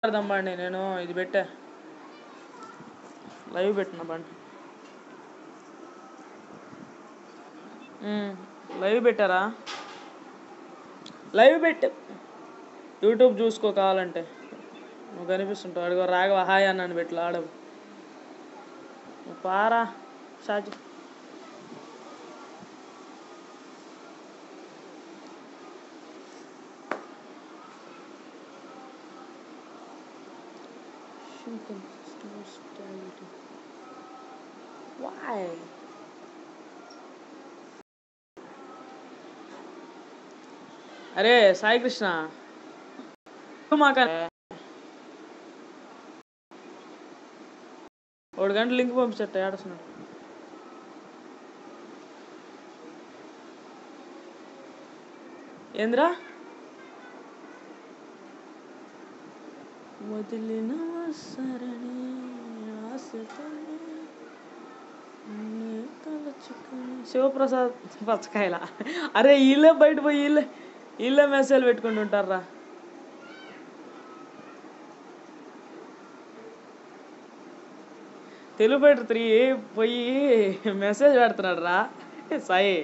మాట్లాడదాం బండి నేను ఇది పెట్టా లైవ్ పెట్టిన బండి ఉమ్, లైవ్ పెట్టారా లైవ్ పెట్టు యూట్యూబ్ చూసుకో కావాలంటే నువ్వు కనిపిస్తుంటావు అడుగు రాఘవ హాయ్ అన్నాను పెట్లు ఆడవు నువ్వు పారా షాజీ Why? అరే సాయి కృష్ణ మాక ఒకటి గంట లింక్ పంపించట్ట ఏడుస్తున్నాడు ఏంద్రా వదిలిన సరణి ఆశతోనే నిన్నే తలచుకొని శివప్రసాద్ పచ్చకాయల అరే వీళ్ళే బయట పోయి వీళ్ళే వీళ్ళే మెసేజ్ పెట్టుకుంటూ ఉంటారా తెలుగు బయట త్రీ పోయి మెసేజ్ పెడుతున్నాడు రా సాయి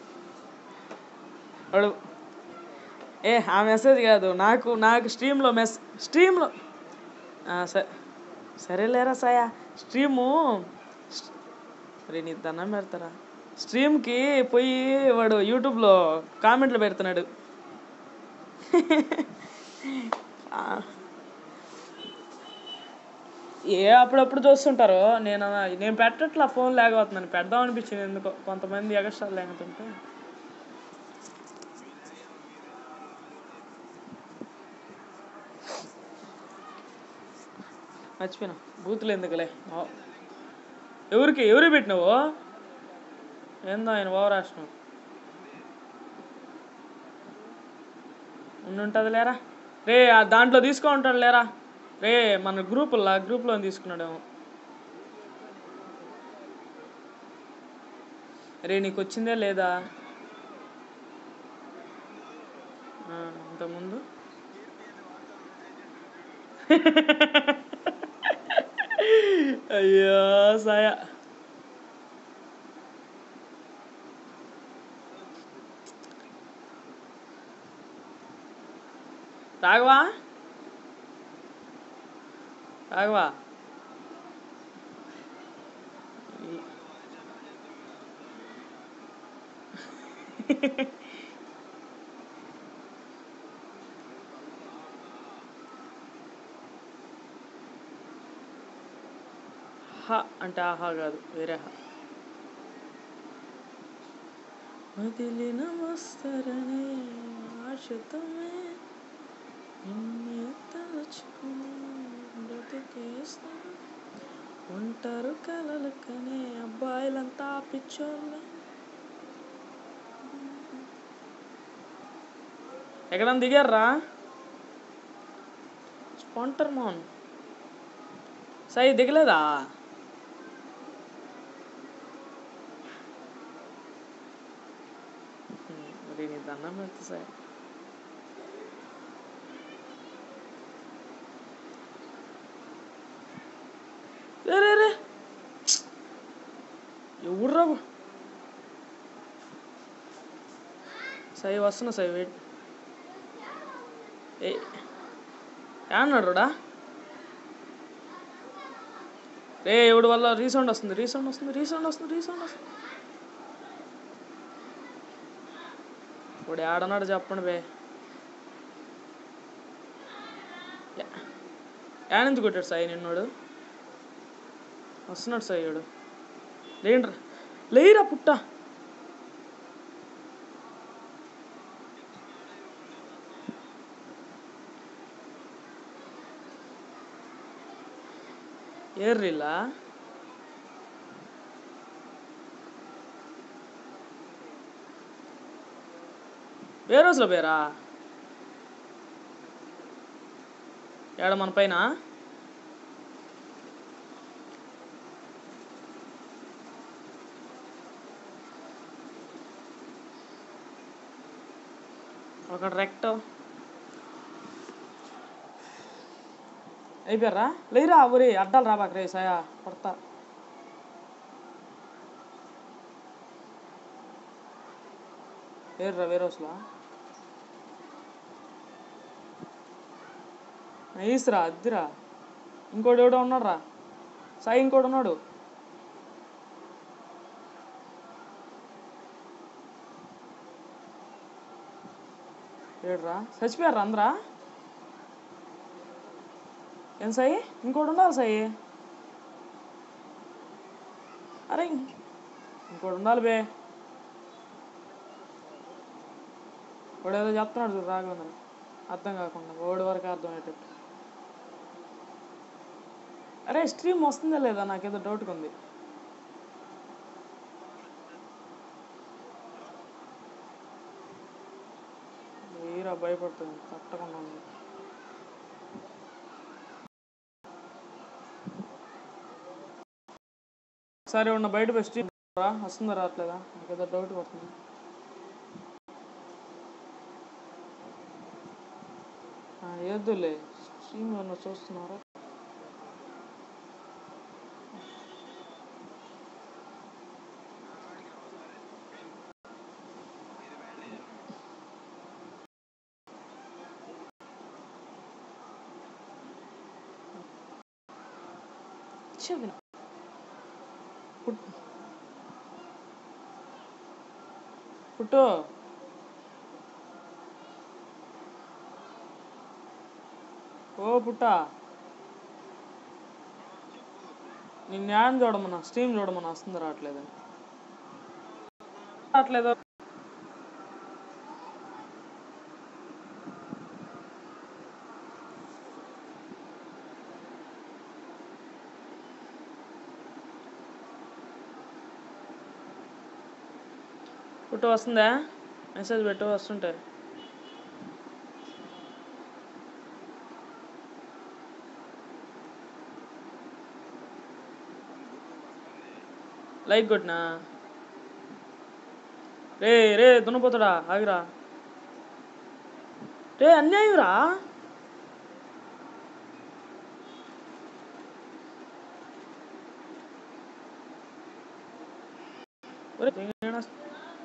వాడు ఏ ఆ మెసేజ్ కాదు నాకు నాకు స్ట్రీమ్లో మెస్ స్ట్రీమ్లో సరే సరేలేరా సాయా స్ట్రీము రే నీ దండం పెడతారా స్ట్రీమ్కి పోయి వాడు యూట్యూబ్లో కామెంట్లు పెడుతున్నాడు ఆ. ఏ అప్పుడప్పుడు చూస్తుంటారు నేను నేను పెట్టట్లా ఫోన్ లేకపోతున్నాను పెడదాం అనిపించింది ఎందుకో కొంతమంది ఎగస్ట్రా లేకపోతుంటే మర్చిపోయినా బూతులు ఎందుకులే ఓ. ఎవరికి ఎవరు పెట్టినావు ఏందో ఆయన ఓవరాష్ట్రం ఉండుంటుంది లేరా రే ఆ దాంట్లో తీసుకో ఉంటాడు లేరా రే మన గ్రూపుల్లో గ్రూప్లో తీసుకున్నాడేమో రే నీకు వచ్చిందే లేదా ఆ, ఇంతకుముందు అయ్యో సాయ రాఘవా రాఘవా హ అంటే ఆహా కాదు వేరే హ వదిలిన వస్తరనే ఆశతమే నిన్నే తలచుకుని బ్రతికేస్తా ఉంటారు కలలకనే అబ్బాయిలంతా పిచ్చోళ్ళే ఎక్కడ దిగారా స్పాంటర్ మోన్ సై దిగలేదా హ్మ్, మరి నీ దండం పెడతా సార్ రే రే రే ఎవర్రా సై వస్తున్నా సై వెయిట్ ఏ ఏమన్నాడు రోడా రే ఎవడి వల్ల రీసౌండ్ వస్తుంది రీసౌండ్ వస్తుంది రీసౌండ్ వస్తుంది రీసౌండ్ వస్తుంది ఇప్పుడు ఏడన్నాడు చెప్పండి బే ఏడందుకు కొట్టాడు సాయి నిన్నోడు వస్తున్నాడు సాయి వాడు లేండ్రా లేరా పుట్ట ఏర్రిలా ఏ రోజులో పేరా ఏడ మన పైన ఒక రెక్టో అయిపోయారా లేరా ఊరి అడ్డాలు రాబాక రే సాయా కొడతా ఏర్రా వేరే అసలు నైస్ రా అద్దిరా ఇంకోటి ఎవడో ఉన్నాడు రా సాయి ఇంకోటి ఉన్నాడు ఏడ్రా చచ్చిపోయారు అందరా ఏం సాయి ఇంకోటి ఉండాలి సాయి అరే ఇంకోటి ఉండాలి బే వాడు ఏదో చెప్తున్నాడు చూడు రాఘవేంద్ర అర్థం కాకుండా ఓడి వరకు అర్థం అయ్యేటట్టు అరే స్ట్రీమ్ వస్తుందా లేదా నాకేదో డౌట్గా ఉంది వీరా భయపడుతుంది తట్టకుండా ఉంది సరే ఉన్న బయట పోయి స్ట్రీమ్ రా వస్తుందా రావట్లేదా నాకేదో డౌట్ పడుతుంది ఆ, ఏద్దులే స్ట్రీమ్ ఏమన్నా చూస్తున్నారా చెవిన పుట్- పుట్టు ఓ పుట్ట నేను న్యాయం చూడమన్నా స్ట్రీమ్ చూడమన్నా వస్తుంది రావట్లేదని రావట్లేదు పుట్టు వస్తుందా మెసేజ్ పెట్టు వస్తుంటే లైక్ కొట్టినా రే రే దున్నపోతాడా ఆగిరా రే అన్యాయం రా ఒరే, నేను వస్త-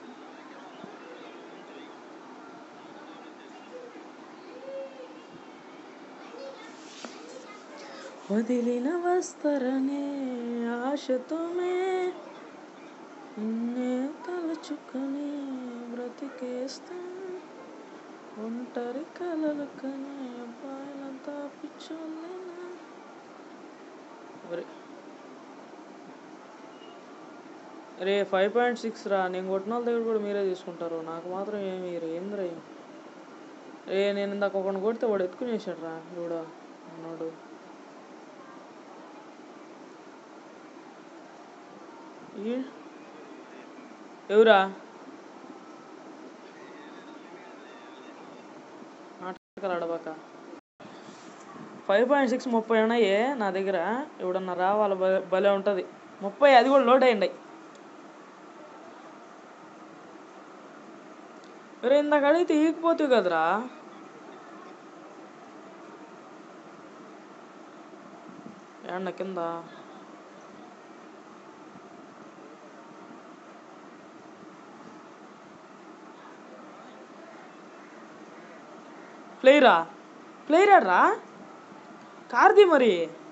వదిలిన వస్తరనే ఆశతోనే నిన్నే తలచుకొని బ్రతికేస్తా ఒంటరి కలలు కనే అబ్బాయిలంతా పిచ్చోళ్ళేనా ఒరే రే ఫైవ్ పాయింట్ సిక్స్ రా నేను కొట్టిన వాళ్ళ దగ్గర కూడా మీరే తీసుకుంటారు నాకు మాత్రం ఏమి ఏంద్రా ఏం రే నేను ఇందాక ఒకరిని కొడితే వాడు ఎత్తుకునేసాడు రా కూడా అన్నాడు ఈ ఎవరా నాటకాలు ఆడబాక ఫైవ్ పాయింట్ సిక్స్ ముప్పై ఉన్నాయి నా దగ్గర ఎవడన్నా రావాలి భలే- భలే ఉంటుంది ముప్పై అది కూడా లోడ్ అయ్యండి రే ఇందాక అడిగితే ఈగిపోతావు కదరా ఏమన్నా కింద ప్లేయరా ప్లేయర్ ఆడరా కార్ది మరి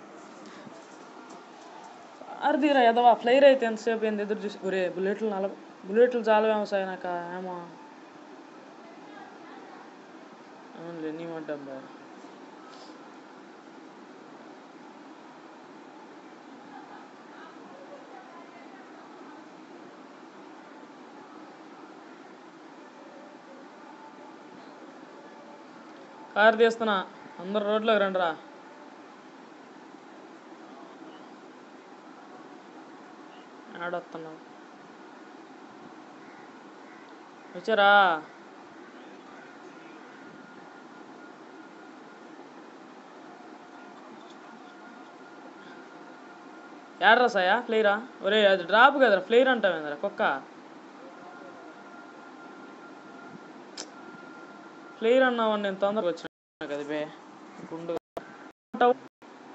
కార్దీరా ఎదవా ప్లేయర్ అయితే ఎంతసేపు ఏంది ఎదురు చూసి ఒరే బుల్లెట్లు నల బుల్లెట్లు చాలవేమో సార్ నాకు ఏమో అవునులే నీ మాట అబ్బాయి కారు తీస్తున్నా అందరు రోడ్లోకి రండి రా ఆడొస్తున్నావు వచ్చారా ఏడ్రా సాయా ఫ్లేరా ఒరే అది డ్రాప్ కదరా ఫ్లేర్ అంటావేంద్రా కుక్క ఫ్లేర్ అన్నావని నేను తొందరగా వచ్చిన కదా బే గుండు అంటావు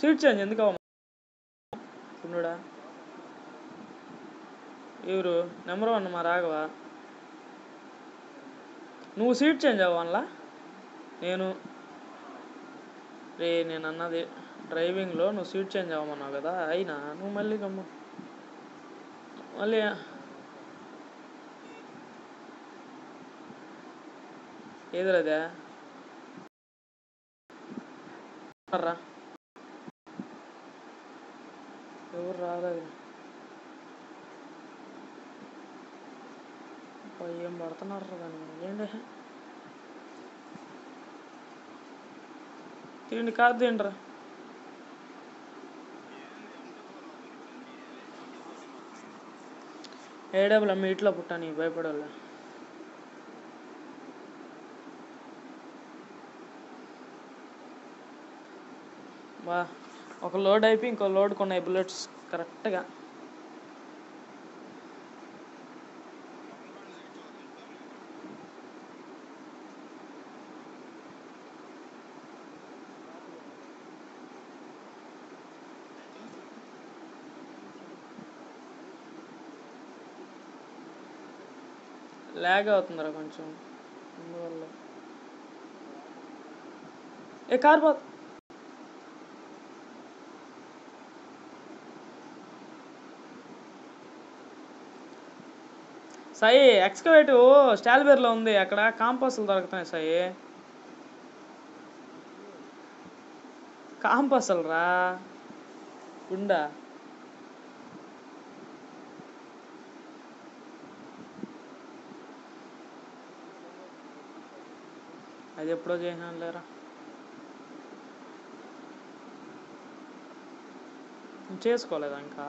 సీట్ చేంజ్ ఎందుకు అవ్వ ఉన్నడా ఎవరు నెంబర్ వన్ మా రాఘవ నువ్వు సీట్ చేంజ్ అవ్వాలా నేను రే నేను అన్నది డ్రైవింగ్లో నువ్వు సీట్ చేంజ్ అవ్వమన్నావు కదా అయినా నువ్వు మళ్ళీ గమ్ము మళ్ళీ ఏదిరదే రా ఎవరు రాలేదు అబ్బా, ఏం పడుతున్నారు దాని ఏంటి తిండి కాదు తిండ్రా ఏడబుల మీ ఇట్లా పుట్టా నీ భయపడాల బా ఒక లోడ్ అయిపోయి ఇంకో లోడ్ కొన్నాయి బుల్లెట్స్ కరెక్ట్గా లాగ్ అవుతుందిరా కొంచెం అందువల్ల ఏ కార్ పోత్ సాయి ఎక్స్కవేటివ్ స్టాల్బేర్లో ఉంది అక్కడ కాంపాస్లు దొరుకుతున్నాయి సాయి కాంపాస్లు రా ఉండా అది ఎప్పుడో చేసినాను లేరా నువ్వు చేసుకోలేదా ఇంకా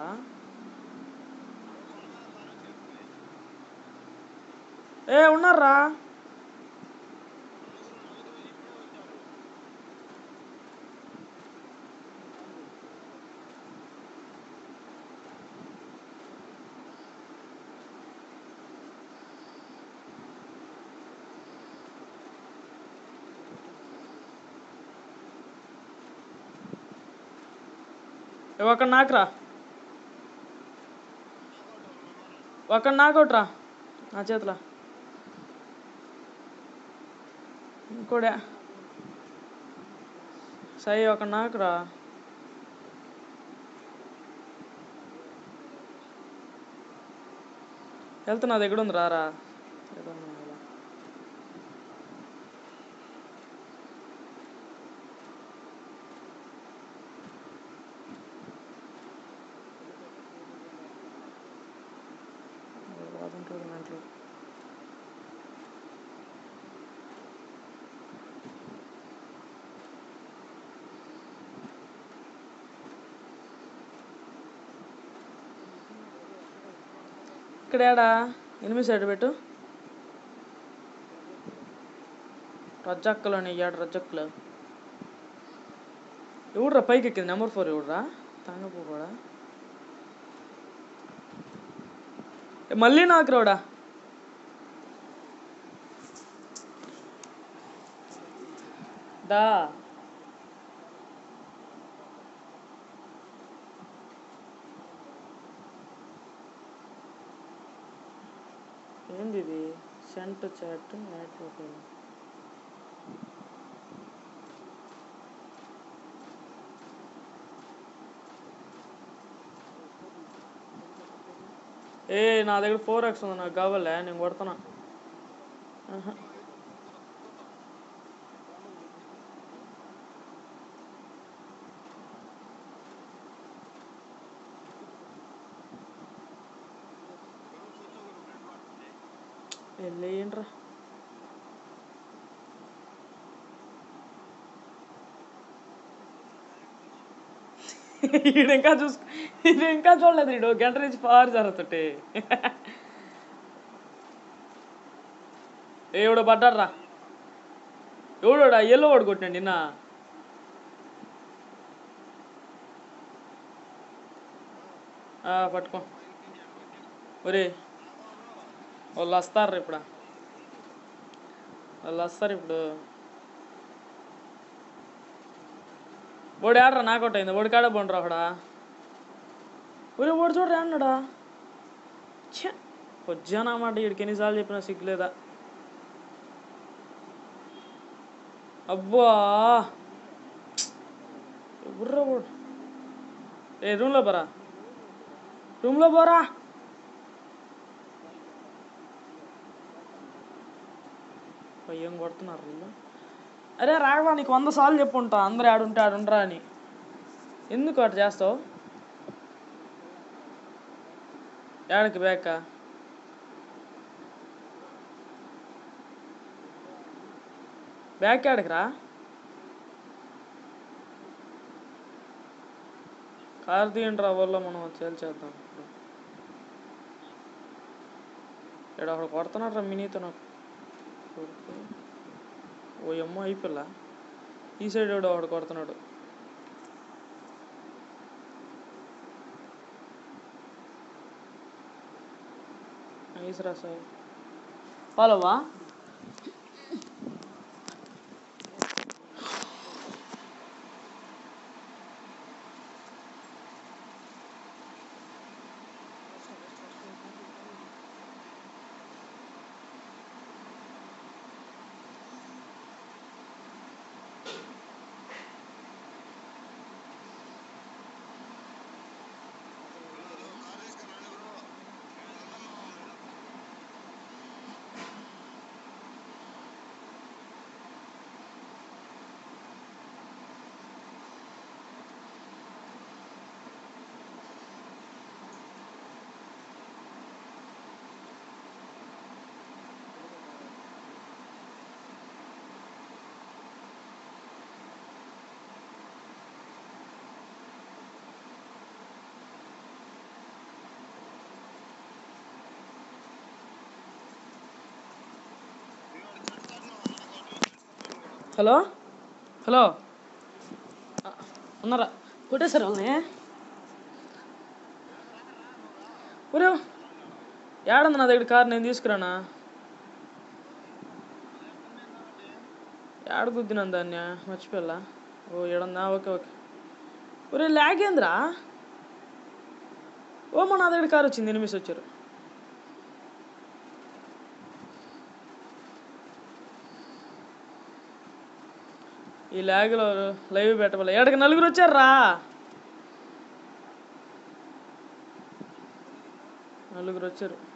ఏ ఉన్నారా ఏ ఒక నాకురా ఒక నాకౌట్ రా నా చేతిలో ఇంకోడే సాయి ఒక నాకురా వెళ్తున్నా దగ్గర ఉంది రారా ఏదన్నా ఇలా. వాడుంటాడు దాంట్లో ఇక్కడ ఏడా ఎనిమిది సైడ్ పెట్టు రజ్జక్కలు అని అయ్యాడు రజ్జక్కలు ఎవడురా పైకి ఎక్కింది నెంబర్ ఫోర్ ఎవడురా తంగపూ కూడా ఏ, మళ్ళీ నాకు రావడా దా ఏంది ఇది సెంట్ చాట్ యాడ్ ప్రొఫైల్ ఏ నా దగ్గర ఫోర్ ఎక్స్ ఉంది నాకు కావాలే నేను కొడుతున్నా ఆహా. వెళ్ళేయండిరా ఈడు ఇంకా చూసుకో ఈడు ఇంకా చూడలేదు ఈడు గంట నుంచి పారు జరుగుతుంటే ఎవడో పడ్డారా ఎవడోడా ఎల్లో వాడు కొట్టినాడు నిన్న ఆ, పట్టుకో ఒరే వాళ్ళు వస్తారు ఇప్పుడు వాళ్ళు వస్తారు ఇప్పుడు ఓడి ఆడరా నాకౌట్ అయింది ఓడి కాడ పోండ్రా ఒకడా ఒరే ఓడి చూడరా అన్నాడా ఛే వచ్చానమాట వీడికి ఎన్నిసార్లు చెప్పినా సిగ్గులేదా అబ్బా ఎవర్రా ఓడు ఏ రూమ్లో పోరా రూమ్లో పోరా ఏం కొడుతున్నారు వీళ్ళు అరే రాఘవా నీకు వంద సార్లు చెప్పుంటా అందరు ఆడుంటే ఆడుండ్రా అని ఎందుకు అటు చేస్తావు ఏడకి బ్యాక్క బ్యాక్ ఏడకి రా కార్ తీయండి రా వల్ల మనం చేద్దాం ఇక్కడ ఒకడు కొడుతున్నాడు రా మినీతో నాకు కొడుకు. ఓ అమ్మ అయిపోయిల్ల ఈ సైడ్ ఎవడో ఒకడు కొడుతున్నాడు నైస్ రా సార్ ఫాలోవా హలో హలో ఆ, ఉన్నారా కొట్టేశారు వాళ్ళని ఒరే ఏడుంది నా దగ్గర కారు నేను తీసుకురానా ఏడ గుద్దినాను దాన్ని మర్చిపోయా ఓ ఏడుందా ఓకే ఓకే ఒరే లాగేంద్రా ఓ మా నా దగ్గర కారు వచ్చింది ఎనిమిది వచ్చారు ఈ ల్యాగ్లో లైవ్ పెట్టవాలి ఏడకి నలుగురు వచ్చారా నలుగురు వచ్చారు